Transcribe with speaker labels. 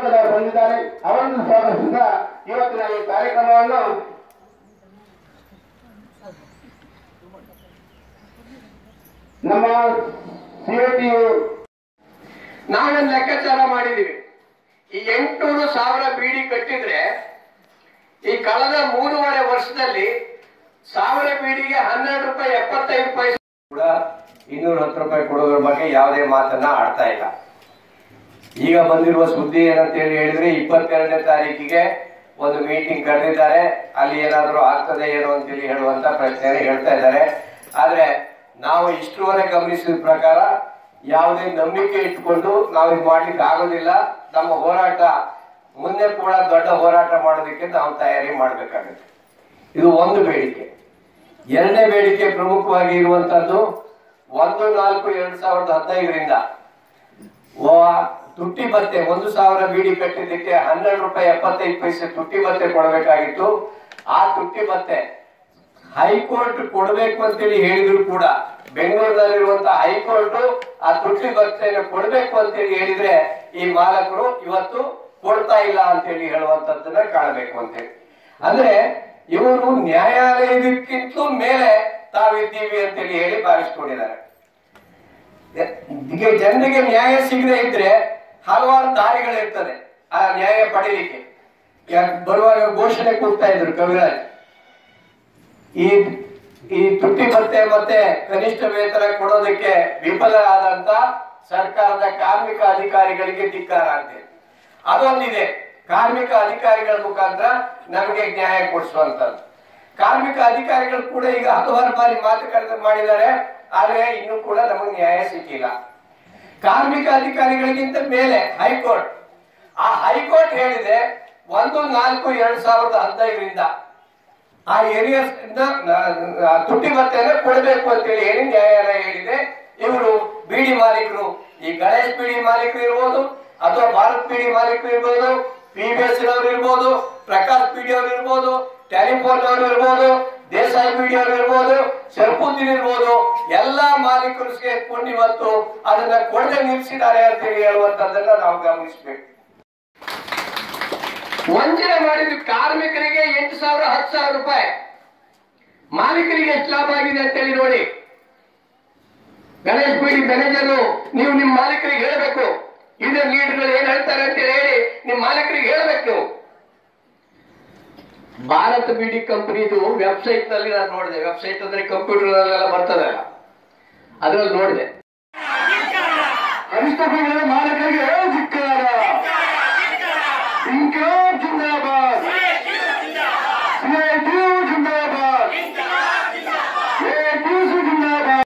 Speaker 1: ಶ್ರೀಮಂತರಾಗಿ ಬಂದಿದ್ದಾರೆ ಅವರನ್ನು ಸ್ವಾಗತಿಸಿದ ಇವತ್ತಿನ ಈ ಕಾರ್ಯಕ್ರಮವನ್ನು ನಮ್ಮ ಸಿಐಟಿಯು
Speaker 2: ನಾವೇನ್ ಲೆಕ್ಕಾಚಾರ ಮಾಡಿದೀವಿ ಈ ಎಂಟುನೂರು ಸಾವಿರ ಬೀಡಿ ಕಟ್ಟಿದ್ರೆ ಈ ಕಳೆದ ಮೂರುವರೆ ವರ್ಷದಲ್ಲಿ ಸಾವಿರ ಬೀಡಿಗೆ ಹನ್ನೆರಡು ರೂಪಾಯಿ ಎಪ್ಪತ್ತೈದು ಪೈಸೆ ಕೂಡ ಇನ್ನೂರ ಹತ್ತು ರೂಪಾಯಿ ಕೊಡೋದ್ರ ಬಗ್ಗೆ ಯಾವುದೇ ಮಾತನ್ನ ಆಡ್ತಾ ಇಲ್ಲ ಈಗ ಬಂದಿರುವ ಸುದ್ದಿ ಏನಂತ ಹೇಳಿ ಹೇಳಿದ್ರೆ ಇಪ್ಪತ್ತೆರಡನೇ ತಾರೀಕಿಗೆ ಒಂದು ಮೀಟಿಂಗ್ ಕರೆದಿದ್ದಾರೆ ಅಲ್ಲಿ ಏನಾದರೂ ಆಗ್ತದೆ ಏನೋ ಅಂತೇಳಿ ಹೇಳುವಂತ ಪ್ರಶ್ನೆ ಹೇಳ್ತಾ ಇದ್ದಾರೆ ಆದ್ರೆ ನಾವು ಇಷ್ಟುವರೆ ಗಮನಿಸಿದ ಪ್ರಕಾರ ಯಾವುದೇ ನಂಬಿಕೆ ಇಟ್ಕೊಂಡು ನಾವು ಇದು ಮಾಡ್ಲಿಕ್ಕೆ ಆಗೋದಿಲ್ಲ ನಮ್ಮ ಹೋರಾಟ ಮುಂದೆ ಕೂಡ ದೊಡ್ಡ ಹೋರಾಟ ಮಾಡೋದಕ್ಕೆ ನಾವು ತಯಾರಿ ಮಾಡಬೇಕಾಗುತ್ತೆ ಇದು ಒಂದು ಬೇಡಿಕೆ ಎರಡನೇ ಬೇಡಿಕೆ ಪ್ರಮುಖವಾಗಿ ಇರುವಂತದ್ದು ಒಂದು ನಾಲ್ಕು ಎರಡ್ ಸಾವಿರದ ಹದಿನೈದರಿಂದ ವ- ತುಟ್ಟಿ ಭತ್ತೆ ಒಂದು ಸಾವಿರ ಬೀಡಿ ಕಟ್ಟಿದ್ದಕ್ಕೆ ಹನ್ನೆರಡು ರೂಪಾಯಿ ಎಪ್ಪತ್ತೈದು ಪೈಸೆ ತುಟ್ಟಿ ಭತ್ತೆ ಕೊಡಬೇಕಾಗಿತ್ತು ಆ ತುಟ್ಟಿ ಭತ್ತೆ ಹೈಕೋರ್ಟ್ ಕೊಡಬೇಕು ಅಂತೇಳಿ ಹೇಳಿದ್ರು ಕೂಡ ಬೆಂಗಳೂರಿನಲ್ಲಿರುವಂತಹ ಹೈಕೋರ್ಟ್ ಆ ತುಟ್ಟಿ ಭತ್ತೆಯನ್ನು ಕೊಡಬೇಕು ಅಂತೇಳಿ ಹೇಳಿದ್ರೆ ಈ ಮಾಲಕರು ಇವತ್ತು ಕೊಡ್ತಾ ಇಲ್ಲ ಅಂತೇಳಿ ಹೇಳುವಂತದ್ದನ್ನ ಕಾಣಬೇಕು ಅಂತೇಳಿ ಅಂದ್ರೆ ಇವರು ನ್ಯಾಯಾಲಯದಕ್ಕಿಂತ ಮೇಲೆ ತಾವಿದ್ದೀವಿ ಅಂತೇಳಿ ಹೇಳಿ ಭಾವಿಸ್ಕೊಂಡಿದ್ದಾರೆ ಈಗ ಜನರಿಗೆ ನ್ಯಾಯ ಸಿಗದೆ ಇದ್ರೆ ಹಲವಾರು ದಾರಿಗಳಿರ್ತದೆ ಆ ನ್ಯಾಯ ಪಡೀಲಿಕ್ಕೆ ಯಾಕ್ ಬರುವಾಗ ಘೋಷಣೆ ಕೂಗ್ತಾ ಇದ್ರು ಕವಿರಾಜ್ ಈ ಈ ತುಟ್ಟಿ ಭತ್ತೆ ಮತ್ತೆ ಕನಿಷ್ಠ ವೇತನ ಕೊಡೋದಕ್ಕೆ ವಿಫಲ ಆದಂತ ಸರ್ಕಾರದ ಕಾರ್ಮಿಕ ಅಧಿಕಾರಿಗಳಿಗೆ ಧಿಕ್ಕಾರ ಅಂತೇಳಿ ಅದೊಂದಿದೆ ಕಾರ್ಮಿಕ ಅಧಿಕಾರಿಗಳ ಮುಖಾಂತರ ನಮಗೆ ನ್ಯಾಯ ಕೊಡಿಸುವಂತದ್ದು ಕಾರ್ಮಿಕ ಅಧಿಕಾರಿಗಳು ಕೂಡ ಈಗ ಹಲವಾರು ಬಾರಿ ಮಾತುಕತೆ ಮಾಡಿದ್ದಾರೆ ಆದ್ರೆ ಇನ್ನೂ ಕೂಡ ನಮಗೆ ನ್ಯಾಯ ಸಿಕ್ಕಿಲ್ಲ ಕಾರ್ಮಿಕ ಅಧಿಕಾರಿಗಳಿಗಿಂತ ಮೇಲೆ ಹೈಕೋರ್ಟ್ ಆ ಹೈಕೋರ್ಟ್ ಹೇಳಿದೆ ಒಂದು ನಾಲ್ಕು ಎರಡ್ ಸಾವಿರದ ಹದಿನೈದರಿಂದ ಆ ಏರಿಯಾ ತುಟ್ಟಿ ಭತ್ತೆಯನ್ನು ಕೊಡಬೇಕು ಅಂತೇಳಿ ಹೇಳಿ ನ್ಯಾಯಾಲಯ ಹೇಳಿದೆ ಇವರು ಬೀಡಿ ಮಾಲೀಕರು ಈ ಗಣೇಶ್ ಬೀಡಿ ಮಾಲೀಕರು ಇರ್ಬೋದು ಅಥವಾ ಭಾರತ್ ಬೀಡಿ ಮಾಲೀಕರು ಇರ್ಬೋದು ಪಿ ಬಿ ಎಸ್ ಅವರು ಇರ್ಬೋದು ಪ್ರಕಾಶ್ ಬೀಡಿ ಅವರು ಇರ್ಬೋದು ಟೆಲಿಫೋನ್ ಅವರು ಇರ್ಬೋದು ದೇಸಾಯಿ ಬೀಡಿ ಅವರು ಇರ್ಬೋದು ಶರಫುದ್ದೀನ್ ಇರ್ಬೋದು ಎಲ್ಲಾ ಮಾಲೀಕರು ಸೇರ್ಕೊಂಡು ಇವತ್ತು ಅದನ್ನ ಕೊಡದೆ ನಿಲ್ಲಿಸಿದ್ದಾರೆ ಅಂತೇಳಿ ಹೇಳುವಂತದ್ದನ್ನ ನಾವು ಗಮನಿಸಬೇಕು ವಂಚನೆ ಮಾಡಿದ ಕಾರ್ಮಿಕರಿಗೆ ಎಂಟು ಸಾವಿರ ಹತ್ತು ಸಾವಿರ ರೂಪಾಯಿ ಮಾಲೀಕರಿಗೆ ಎಷ್ಟು ಲಾಭ ಆಗಿದೆ ಅಂತೇಳಿ ನೋಡಿ ಗಣೇಶ್ ಬೀಡಿ ಮ್ಯಾನೇಜರು ನೀವು ನಿಮ್ಮ ಮಾಲೀಕರಿಗೆ ಹೇಳಬೇಕು ಇದ್ರ ಲೀಡ್ಗಳು ಏನ್ ಹೇಳ್ತಾರೆ ಅಂತ ಹೇಳಿ ನಿಮ್ಮ ಮಾಲೀಕರಿಗೆ ಹೇಳಬೇಕು ನೀವು ಭಾರತ್ ಬೀಡಿ ಕಂಪನಿದು ವೆಬ್ಸೈಟ್ ನಲ್ಲಿ ನಾನು ನೋಡಿದೆ ವೆಬ್ಸೈಟ್ ಅಂದ್ರೆ ಕಂಪ್ಯೂಟರ್ ನಲ್ಲೆಲ್ಲ ಬರ್ತದೆ ಅದ್ರಲ್ಲಿ ನೋಡಿದೆ
Speaker 1: ಕನಿಷ್ಠ ಬೆಲೆಯ ಮಾಲಕರಿಗೆ ಧಿಕ್ಕಾರ ಇನ್ಕಮ್ ಜಿಂದಾಬಾದ್